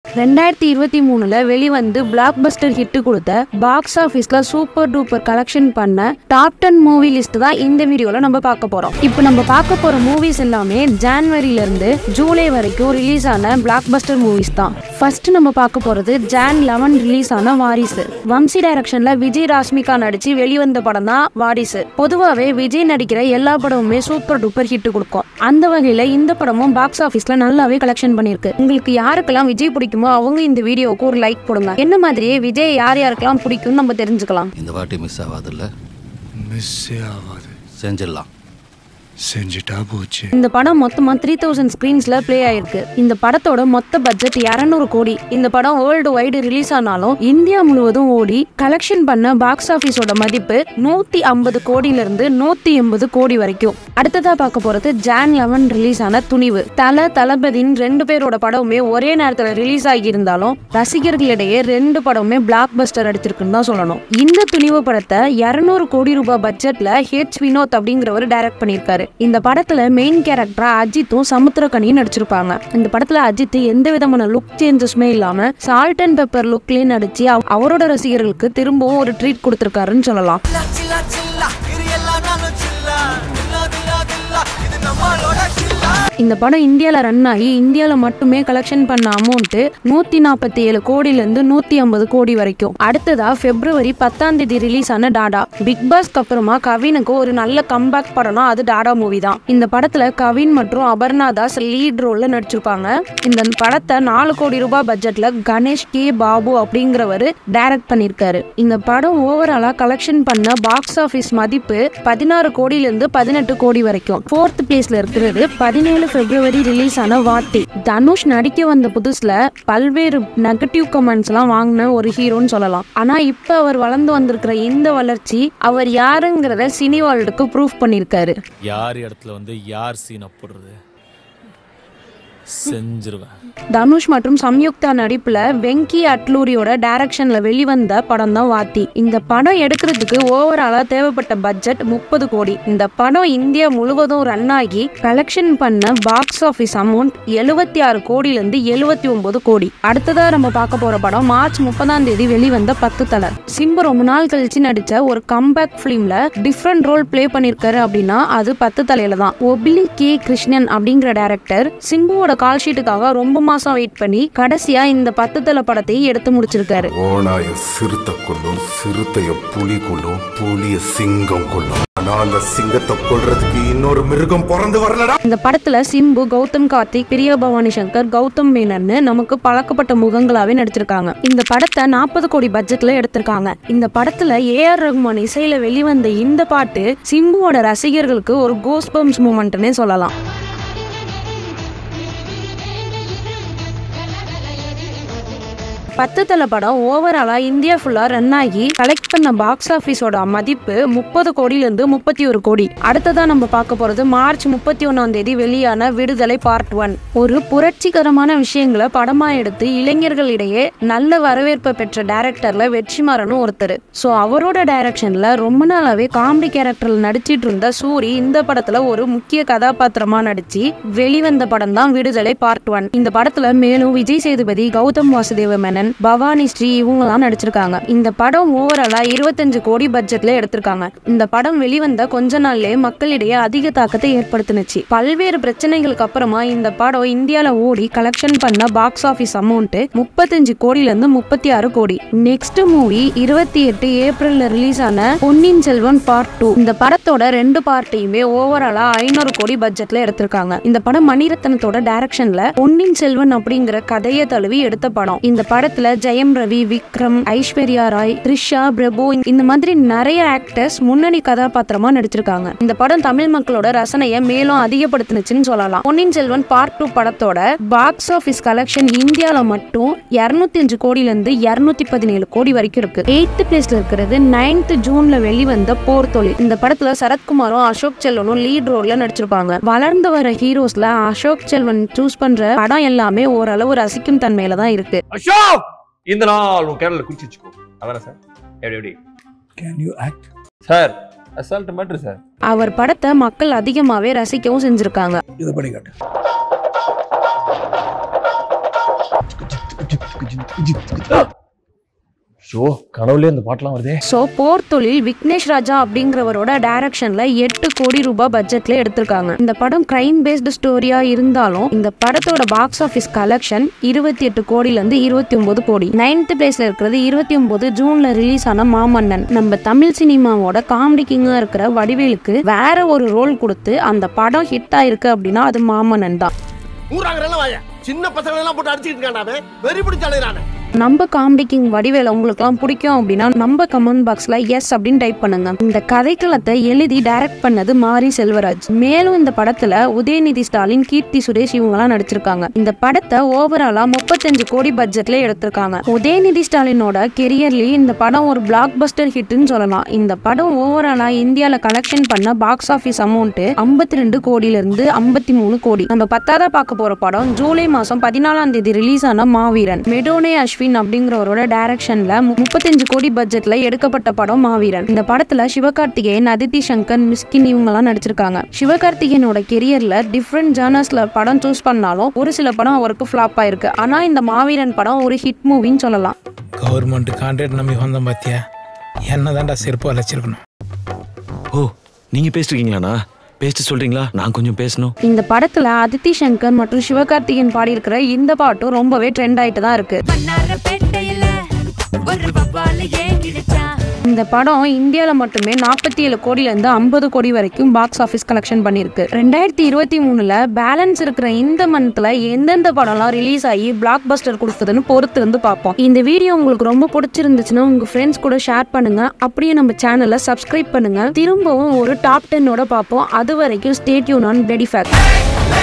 ரெண்டாயிரத்தி இருபத்தி மூணுல வெளிவந்து பிளாக் பஸ்டர் ஹிட் கொடுத்த பாக்ஸ் ஆஃபீஸ்ல சூப்பர் டூப்பர் கலெக்ஷன் பண்ண டாப் டென் மூவி லிஸ்ட் தான் இந்த வீடியோல நம்ம பார்க்க போறோம் இப்போ நம்ம பார்க்க போற மூவிஸ் எல்லாமே ஜான்வரில இருந்து ஜூலை வரைக்கும் ரிலீஸ் ஆன பிளாக் பஸ்டர் மூவிஸ் தான் ஃபர்ஸ்ட் நம்ம பார்க்க போறது ஜான் லெவன் ரிலீஸ் ஆன வாரிசு வம்சி டைரக்ஷன்ல விஜய் ராஷ்மிகா நடிச்சு வெளிவந்த படம் தான் வாரிசு பொதுவாகவே விஜய் நடிக்கிற எல்லா படமுமே சூப்பர் டூப்பர் ஹிட் கொடுக்கும் அந்த வகையில இந்த படமும் பாக்ஸ் ஆஃபீஸ்ல நல்லாவே கலெக்ஷன் பண்ணிருக்கு உங்களுக்கு யாருக்கெல்லாம் விஜய் பிடிக்குமோ அவங்க இந்த வீடியோவுக்கு ஒரு லைக் போடுங்க என்ன மாதிரியே விஜய் யார் யாருக்கெல்லாம் பிடிக்கும்னு நம்ம தெரிஞ்சுக்கலாம் இந்த வாட்டி மிஸ் ஆகாதுல்ல மிஸ்ஸே ஆகாது செஞ்சிடலாம் செஞ்சுட்டா போச்சு இந்த படம் மொத்தமா த்ரீ தௌசண்ட் ஸ்கிரீன்ஸ்ல ப்ளே ஆயிருக்கு இந்த படத்தோட மொத்த பட்ஜெட் 200 கோடி இந்த படம் வேர்ல்டு வைடு ரிலீஸ் ஆனாலும் இந்தியா முழுவதும் ஓடி கலெக்ஷன் பண்ண பாக்ஸ் ஆஃபீஸோட மதிப்பு நூத்தி ஐம்பது கோடியில இருந்து நூத்தி எண்பது கோடி வரைக்கும் அடுத்ததா பார்க்க போறது ஜான் லெவன் ரிலீஸ் ஆன துணிவு தல தளபதியின் ரெண்டு பேரோட படமுமே ஒரே நேரத்துல ரிலீஸ் ஆகி இருந்தாலும் ரசிகர்களிடையே ரெண்டு படமுமே பிளாக் பஸ்டர் அடிச்சிருக்குன்னு தான் சொல்லணும் இந்த துணிவு படத்தை 200 கோடி ரூபாய் பட்ஜெட்ல ஹெச் வினோத் அப்படிங்கிறவர் டைரக்ட் பண்ணியிருக்காரு இந்த படத்துல மெயின் கேரக்டரா அஜித்தும் சமுத்திரக்கனியும் நடிச்சிருப்பாங்க இந்த படத்துல அஜித் எந்த விதமான லுக் சேஞ்சஸுமே இல்லாம சால்ட் அண்ட் பெப்பர் லுக்லயே நடிச்சு அவ- அவரோட ரசிகர்களுக்கு திரும்பவும் ஒரு ட்ரீட் கொடுத்திருக்காருன்னு சொல்லலாம் சில்லா சில்லா சில்லா இது எல்லா நாளும் சில்லா தில்லா தில்லா தில்லா இது நம்மளோட சில்லா இந்த படம் இந்தியால ரன் ஆகி இந்தியால மட்டுமே கலெக்ஷன் பண்ண அமௌண்ட் நூத்தி நாற்பத்தி ஏழு கோடியில இருந்து நூத்தி ஐம்பது கோடி வரைக்கும் அடுத்ததா பிப்ரவரி பத்தாம் தேதி ரிலீஸ் ஆன டாடா பிக் பாஸ்க்கு அப்புறமா கவினுக்கு ஒரு நல்ல கம்பேக் படம்னா அது டாடா மூவி தான் இந்த படத்துல கவின் மற்றும் அபர்ணா தாஸ் லீட் ரோல்ல நடிச்சிருப்பாங்க இந்த படத்தை நாலு கோடி ரூபாய் பட்ஜெட்ல கணேஷ் கே பாபு அப்படிங்கிறவர் டைரக்ட் பண்ணியிருக்காரு இந்த படம் ஓவராலா கலெக்ஷன் பண்ண பாக்ஸ் ஆபீஸ் மதிப்பு பதினாறு கோடியில இருந்து பதினெட்டு கோடி வரைக்கும் ஃபோர்த் பிளேஸ்ல இருக்கிறது பதினேழு பிப்ரவரி ரிலீஸ் ஆன வாத்தி தனுஷ் நடிக்க வந்த புதுசுல பல்வேறு நெகட்டிவ் கமெண்ட்ஸ் எல்லாம் வாங்கின ஒரு ஹீரோன்னு சொல்லலாம் ஆனா இப்ப அவர் வளர்ந்து வந்திருக்கிற இந்த வளர்ச்சி அவர் யாருங்கிறத சினி வேர்ல்டுக்கு ப்ரூஃப் பண்ணியிருக்காரு யார் இடத்துல வந்து யார் சீனை போடுறது செஞ்சிருவேன் தனுஷ் மற்றும் சம்யுக்தா நடிப்புல வெங்கி அட்லூரியோட டைரக்ஷன்ல வெளிவந்த படம் தான் வாத்தி இந்த படம் எடுக்கிறதுக்கு ஓவராலா தேவைப்பட்ட பட்ஜெட் முப்பது கோடி இந்த படம் இந்தியா முழுவதும் ரன் ஆகி கலெக்ஷன் பண்ண பாக்ஸ் ஆஃபீஸ் அமௌண்ட் எழுபத்தி ஆறு கோடியில இருந்து எழுபத்தி ஒன்பது கோடி அடுத்ததா நம்ம பார்க்க போற படம் மார்ச் முப்பதாம் தேதி வெளிவந்த பத்து தலை சிம்பு ரொம்ப நாள் கழிச்சு நடிச்ச ஒரு கம்பேக் ஃபிலிம்ல டிஃப்ரெண்ட் ரோல் ப்ளே பண்ணிருக்காரு அப்படின்னா அது பத்து தலையில தான் ஒபிலி கே கிருஷ்ணன் அப்படிங்கிற டைரக்டர் சிம்புவோட கால் ஷீட்டுக்காக ரொம்ப மாசம் வெயிட் பண்ணி கடைசியா இந்த பத்து தலை படத்தை எடுத்து முடிச்சிருக்காரு ஓனாய சிறுத்தை கொல்லும் சிறுத்தைய புலி கொல்லும் புலிய சிங்கம் கொல்லும் ஆனா அந்த சிங்கத்தை கொல்றதுக்கு இன்னொரு மிருகம் பிறந்து வரலடா இந்த படத்துல சிம்பு கௌதம் கார்த்திக் பிரியா பவானி சங்கர் கௌதம் மேனன்னு நமக்கு பழக்கப்பட்ட முகங்களாவே நடிச்சிருக்காங்க இந்த படத்தை நாற்பது கோடி பட்ஜெட்ல எடுத்திருக்காங்க இந்த படத்துல ஏஆர் ரகுமான் இசையில வெளிவந்த இந்த பாட்டு சிம்புவோட ரசிகர்களுக்கு ஒரு கோஸ்பம்ஸ் மூமெண்ட்னே சொல்லலாம் பத்து தலை படம் ஓவராலா இந்தியா ஃபுல்லா ரன் ஆகி கலெக்ட் பண்ண பாக்ஸ் ஆபீஸோட மதிப்பு முப்பது கோடியில இருந்து முப்பத்தி ஒரு கோடி அடுத்ததா நம்ம பார்க்க போறது மார்ச் முப்பத்தி ஒன்னாம் தேதி வெளியான விடுதலை பார்ட் ஒன் ஒரு புரட்சிகரமான விஷயங்களை படமா எடுத்து இளைஞர்களிடையே நல்ல வரவேற்பை பெற்ற டைரக்டர்ல வெற்றிமாறனும் ஒருத்தர் ஸோ அவரோட டைரக்ஷன்ல ரொம்ப நாளாவே காமெடி கேரக்டர்ல நடிச்சிட்டு இருந்த சூரி இந்த படத்துல ஒரு முக்கிய கதாபாத்திரமா நடிச்சு வெளிவந்த படம் தான் விடுதலை பார்ட் ஒன் இந்த படத்துல மேலும் விஜய் சேதுபதி கௌதம் வாசுதேவ மேனன் பவானி ஸ்ரீ இவங்கலாம் நடிச்சிருக்காங்க இந்த படம் ஓவராலா இருபத்தஞ்சு கோடி பட்ஜெட்ல எடுத்திருக்காங்க இந்த படம் வெளிவந்த கொஞ்ச நாள்லயே மக்களிடையே அதிக தாக்கத்தை ஏற்படுத்துனுச்சு பல்வேறு பிரச்சனைகளுக்கு அப்புறமா இந்த படம் இந்தியால ஓடி கலெக்ஷன் பண்ண பாக்ஸ் ஆபீஸ் அமௌண்ட் முப்பத்தஞ்சு கோடியில இருந்து முப்பத்தி ஆறு கோடி நெக்ஸ்ட் மூவி இருபத்தி எட்டு ஏப்ரல்ல ரிலீஸ் ஆன பொன்னியின் செல்வன் பார்ட் டூ இந்த படத்தோட ரெண்டு பார்ட்டையுமே ஓவராலா ஐநூறு கோடி பட்ஜெட்ல எடுத்திருக்காங்க இந்த படம் மணிரத்னத்தோட டைரக்ஷன்ல பொன்னியின் செல்வன் அப்படிங்கிற கதையை தழுவி எடுத்த படம் இந்த படத்துல ஜெயம் ரவி விக்ரம் ஐஸ்வர்யா ராய் த்ரிஷா பிரபு இந்த மாதிரி நிறைய ஆக்டர்ஸ் முன்னணி கதாபாத்திரமா நடிச்சிருக்காங்க இந்த படம் தமிழ் மக்களோட ரசனையை மேலும் அதிகப்படுத்துனுச்சுன்னு சொல்லலாம் பொன்னியின் செல்வன் பார்ட் டூ படத்தோட பாக்ஸ் ஆபீஸ் கலெக்ஷன் இந்தியால மட்டும் இருநூத்தி அஞ்சு கோடியில இருந்து இருநூத்தி பதினேழு கோடி வரைக்கும் இருக்கு எயித்து பிளேஸ்ல இருக்கிறது நைன்த் ஜூன்ல வெளிவந்த போர் தொழில் இந்த படத்துல சரத்குமாரும் அசோக் செல்வனும் லீட் ரோல்ல நடிச்சிருப்பாங்க வளர்ந்து வர ஹீரோஸ்ல அசோக் செல்வன் சூஸ் பண்ற படம் எல்லாமே ஓரளவு ரசிக்கும் தன்மையில தான் இருக்கு அசோக் இந்த நாள் உன் கேரள குறிச்சு வச்சுக்கோ அதானே சார் எப்படி எப்படி கேன் யூ ஆக்ட் சார் அசால்ட் மேட்ரு சார் அவர் படத்தை மக்கள் அதிகமாவே ரசிக்கவும் செஞ்சிருக்காங்க இதை படி காட்டு ஷோ கனவுலயே இந்த பாட்டுலாம் வருதே ஸோ போர் தொழில் விக்னேஷ் ராஜா அப்படிங்கிறவரோட டைரக்ஷன்ல எட்டு கோடி ரூபாய் பட்ஜெட்ல எடுத்திருக்காங்க இந்த படம் கிரைம் பேஸ்டு ஸ்டோரியா இருந்தாலும் இந்த படத்தோட பாக்ஸ் ஆஃபீஸ் கலெக்ஷன் இருபத்தி எட்டு கோடில இருந்து இருபத்தி ஒன்பது கோடி நைன்த் பிளேஸ்ல இருக்கிறது இருபத்தி ஒன்பது ஜூன்ல ரிலீஸ் ஆன மாமன்னன் நம்ம தமிழ் சினிமாவோட காமெடி கிங்கா இருக்கிற வடிவேலுக்கு வேற ஒரு ரோல் கொடுத்து அந்த படம் ஹிட் ஆயிருக்கு அப்படின்னா அது மாமன்னன் தான் ஊராங்கிறெல்லாம் வாய சின்ன பசங்களை எல்லாம் போட்டு அடிச்சுட்டு இருக்கானே வெறி பிடிச்ச அலையிறானே நம்ம காமெடி கிங் வடிவேல உங்களுக்குலாம் பிடிக்கும் அப்படின்னா நம்ம கமெண்ட் பாக்ஸ்ல எஸ் அப்படின்னு டைப் பண்ணுங்க இந்த கதைக்களத்தை எழுதி டைரக்ட் பண்ணது மாரி செல்வராஜ் மேலும் இந்த படத்துல உதயநிதி ஸ்டாலின் கீர்த்தி சுரேஷ் இவங்கெல்லாம் நடிச்சிருக்காங்க இந்த படத்தை ஓவராலா முப்பத்தஞ்சு கோடி பட்ஜெட்ல எடுத்திருக்காங்க உதயநிதி ஸ்டாலினோட கெரியர்லயே இந்த படம் ஒரு பிளாக் பஸ்டர் ஹிட்னு சொல்லலாம் இந்த படம் ஓவராலா இந்தியால கலெக்ஷன் பண்ண பாக்ஸ் ஆஃபீஸ் அமௌண்ட் ஐம்பத்தி ரெண்டு கோடியில இருந்து ஐம்பத்தி மூணு கோடி நம்ம பத்தாவதா பார்க்க போற படம் ஜூலை மாசம் பதினாலாம் தேதி ரிலீஸ் ஆன மாவீரன் மெடோனே அஸ்வின் அப்படிங்கிறவரோட டைரக்ஷன்ல முப்பத்தஞ்சு கோடி பட்ஜெட்ல எடுக்கப்பட்ட படம் மாவீரன் இந்த படத்துல சிவகார்த்திகேயன் அதித்தி சங்கர் மிஸ்கின் இவங்கெல்லாம் நடிச்சிருக்காங்க சிவகார்த்திகேயனோட கெரியர்ல டிஃப்ரெண்ட் ஜேர்னர்ஸ்ல படம் சூஸ் பண்ணாலும் ஒரு சில படம் அவருக்கு ஃபிளாப் ஆயிருக்கு ஆனா இந்த மாவீரன் படம் ஒரு ஹிட் மூவின்னு சொல்லலாம் கவர்மெண்ட் கான்ட்ராக்ட் நம்பி வந்தோம் பாத்தியா என்ன தான்டா செருப்பு அழைச்சிருக்கணும் ஓ நீங்க பேசிட்டு இருக்கீங்களாண்ணா பேசிட்டு சொல்றீங்களா நான் கொஞ்சம் பேசணும் இந்த படத்துல அதித்தி சங்கர் மற்றும் சிவகார்த்திகேயன் பாடியிருக்கிற இந்த பாட்டும் ரொம்பவே ட்ரெண்ட் ஆயிட்டு தான் இருக்கு இந்த படம் இந்தியாவில் மட்டுமே நாற்பத்தி ஏழு கோடியிலேருந்து ஐம்பது கோடி வரைக்கும் பாக்ஸ் ஆஃபீஸ் கலெக்ஷன் பண்ணியிருக்கு ரெண்டாயிரத்தி இருபத்தி மூணுல பேலன்ஸ் இருக்கிற இந்த மந்த்ல எந்தெந்த படம்லாம் ரிலீஸ் ஆகி பிளாக் பஸ்டர் கொடுத்ததுன்னு பொறுத்து இருந்து பார்ப்போம் இந்த வீடியோ உங்களுக்கு ரொம்ப பிடிச்சிருந்துச்சுன்னா உங்க ஃப்ரெண்ட்ஸ் கூட ஷேர் பண்ணுங்க அப்படியே நம்ம சேனலை சப்ஸ்கிரைப் பண்ணுங்க திரும்பவும் ஒரு டாப் டென்னோட பார்ப்போம் அது வரைக்கும் ஸ்டேட்யூன் ஆன் பிளடி ஃபேக்ட்